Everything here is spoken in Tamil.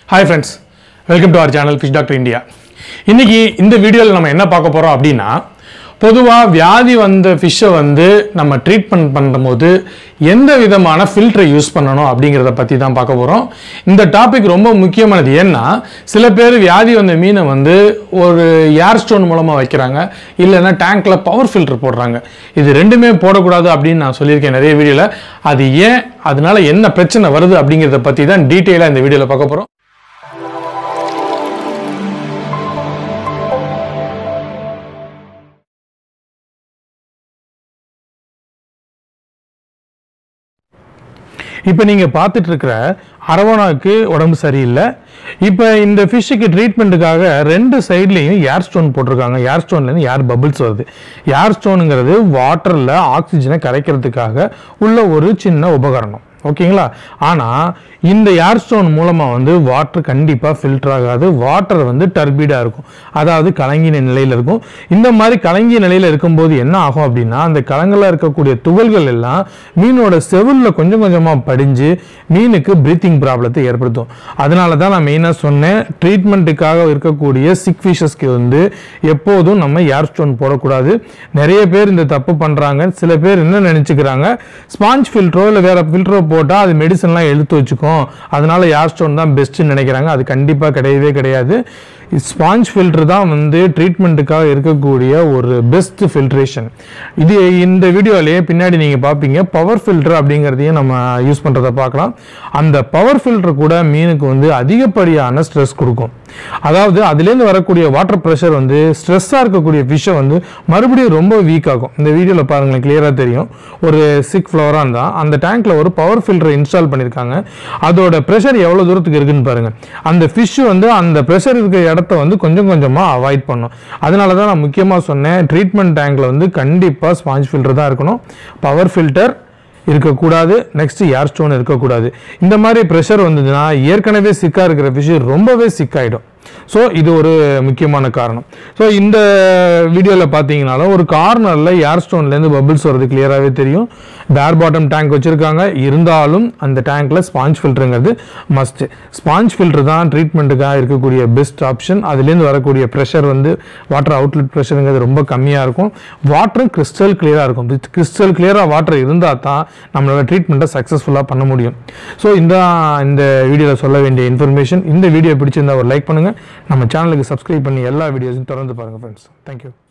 hi friends welcome to our channel fish doctor India இன்னைக்கு இந்த வீடியோவில் நம்ம என்ன பார்க்க போகிறோம் அப்படின்னா பொதுவாக வியாதி வந்த ஃபிஷ்ஷை வந்து நம்ம ட்ரீட்மெண்ட் பண்ணும்போது எந்த விதமான ஃபில்டரை யூஸ் பண்ணணும் அப்படிங்கிறத பற்றி தான் பார்க்க போகிறோம் இந்த டாபிக் ரொம்ப முக்கியமானது ஏன்னா சில பேர் வியாதி வந்த மீனை வந்து ஒரு ஏர் ஸ்டோன் மூலமாக வைக்கிறாங்க இல்லைன்னா டேங்க்கில் பவர் ஃபில்டர் போடுறாங்க இது ரெண்டுமே போடக்கூடாது அப்படின்னு நான் சொல்லியிருக்கேன் நிறைய வீடியோவில் அது ஏன் அதனால என்ன பிரச்சனை வருது அப்படிங்கிறத பற்றி தான் டீட்டெயிலாக இந்த வீடியோவில் பார்க்க போகிறோம் இப்போ நீங்கள் பார்த்துட்டு இருக்கிற அரவணாக்கு உடம்பு சரியில்லை இப்போ இந்த ஃபிஷ்ஷுக்கு ட்ரீட்மெண்ட்டுக்காக ரெண்டு சைட்லேயும் ஏர் ஸ்டோன் போட்டிருக்காங்க ஏர் ஸ்டோன்லேருந்து ஏர் பபிள்ஸ் வருது ஏர் ஸ்டோனுங்கிறது வாட்டரில் ஆக்சிஜனை கரைக்கிறதுக்காக உள்ள ஒரு சின்ன உபகரணம் ஓகேங்களா ஆனால் இந்த ஏர் ஸ்டோன் மூலமாக வந்து வாட்டர் கண்டிப்பாக ஃபில்டர் ஆகாது வாட்டர் வந்து டர்பீடாக இருக்கும் அதாவது கலங்கின நிலையில் இருக்கும் இந்த மாதிரி கலங்கிய நிலையில் இருக்கும்போது என்ன ஆகும் அப்படின்னா அந்த கலங்களாக இருக்கக்கூடிய துகள்கள் எல்லாம் மீனோட செவிலில் கொஞ்சம் கொஞ்சமாக படிஞ்சு மீனுக்கு பிரீத்திங் ப்ராப்ளத்தை ஏற்படுத்தும் அதனால தான் நான் மெயினாக சொன்னேன் ட்ரீட்மெண்ட்டுக்காக இருக்கக்கூடிய சிக் ஃபிஷஸ்க்கு வந்து எப்போதும் நம்ம ஏர் ஸ்டோன் போடக்கூடாது நிறைய பேர் இந்த தப்பு பண்ணுறாங்க சில பேர் என்ன நினச்சிக்கிறாங்க ஸ்பாஞ்ச் ஃபில்டரோ இல்லை வேற ஃபில்டரோ போட்டால் அது மெடிசன்லாம் எடுத்து வச்சுக்கும் அதனால ஏர் ஸ்டோன் தான் பெஸ்ட்டுன்னு நினைக்கிறாங்க அது கண்டிப்பாக கிடையவே கிடையாது ஸ்பாஞ்ச் ஃபில்டர் தான் வந்து ட்ரீட்மெண்ட்டுக்காக இருக்கக்கூடிய ஒரு பெஸ்ட் ஃபில்ட்ரேஷன் இது இந்த வீடியோலேயே பின்னாடி நீங்கள் பார்ப்பீங்க பவர் ஃபில்டர் அப்படிங்கிறதையும் நம்ம யூஸ் பண்ணுறத பார்க்கலாம் அந்த பவர் ஃபில்டர் கூட மீனுக்கு வந்து அதிகப்படியான ஸ்ட்ரெஸ் கொடுக்கும் அதாவது அதுலேருந்து வரக்கூடிய வாட்டர் ப்ரெஷர் வந்து ஸ்ட்ரெஸ்ஸாக இருக்கக்கூடிய ஃபிஷ்ஷை வந்து மறுபடியும் ரொம்ப வீக் ஆகும் இந்த வீடியோவில் பாருங்களேன் கிளியராக தெரியும் ஒரு சிக் ஃப்ளவராக இருந்தால் அந்த டேங்க்கில் ஒரு பவர் ஃபில்டரை இன்ஸ்டால் பண்ணியிருக்காங்க அதோட ப்ரெஷர் எவ்வளோ தூரத்துக்கு இருக்குன்னு பாருங்கள் அந்த ஃபிஷ் வந்து அந்த ப்ரெஷர் இருக்கிற இடத்த வந்து கொஞ்சம் கொஞ்சமாக அவாய்ட் பண்ணும் அதனால தான் நான் முக்கியமாக சொன்னேன் ட்ரீட்மெண்ட் டேங்க்கில் வந்து கண்டிப்பாக ஸ்பாஞ்ச் ஃபில்டர் தான் இருக்கணும் பவர் ஃபில்டர் இருக்கக்கூடாது நெக்ஸ்ட் ஏர் ஸ்டோன் இருக்கக்கூடாது இந்த மாதிரி ப்ரெஷர் வந்ததுன்னா ஏற்கனவே சிக்காக இருக்கிற ஃபிஷ் ரொம்பவே சிக்காயிடும் ஸோ இது ஒரு முக்கியமான காரணம் ஸோ இந்த வீடியோவில் பார்த்தீங்கனாலும் ஒரு கார்னரில் ஏர் ஸ்டோன்லேருந்து பபிள்ஸ் வர்றது கிளியராகவே தெரியும் பேர் பாட்டம் டேங்க் வச்சுருக்காங்க இருந்தாலும் அந்த டேங்க்கில் ஸ்பாஞ்ச் ஃபில்டருங்கிறது மஸ்ட் ஸ்பாஞ்ச் ஃபில்டர் தான் ட்ரீட்மெண்ட்டுக்காக இருக்கக்கூடிய பெஸ்ட் ஆப்ஷன் அதுலேருந்து வரக்கூடிய ப்ரெஷர் வந்து வாட்டர் அவுட்லெட் ப்ரெஷருங்கிறது ரொம்ப கம்மியாக இருக்கும் வாட்டரும் கிறிஸ்டல் கிளியராக இருக்கும் கிறிஸ்டல் கிளியராக வாட்டர் இருந்தால் தான் நம்மளோட ட்ரீட்மெண்ட்டை சக்ஸஸ்ஃபுல்லாக பண்ண முடியும் ஸோ இந்த இந்த வீடியோவில் சொல்ல வேண்டிய இன்ஃபர்மேஷன் இந்த வீடியோ பிடிச்சிருந்தா ஒரு லைக் பண்ணுங்கள் நம்ம சேனலுக்கு சப்ஸ்கிரைப் பண்ணி எல்லா வீடியோஸும் தொடர்ந்து பாருங்கள் ஃப்ரெண்ட்ஸ் தேங்க்யூ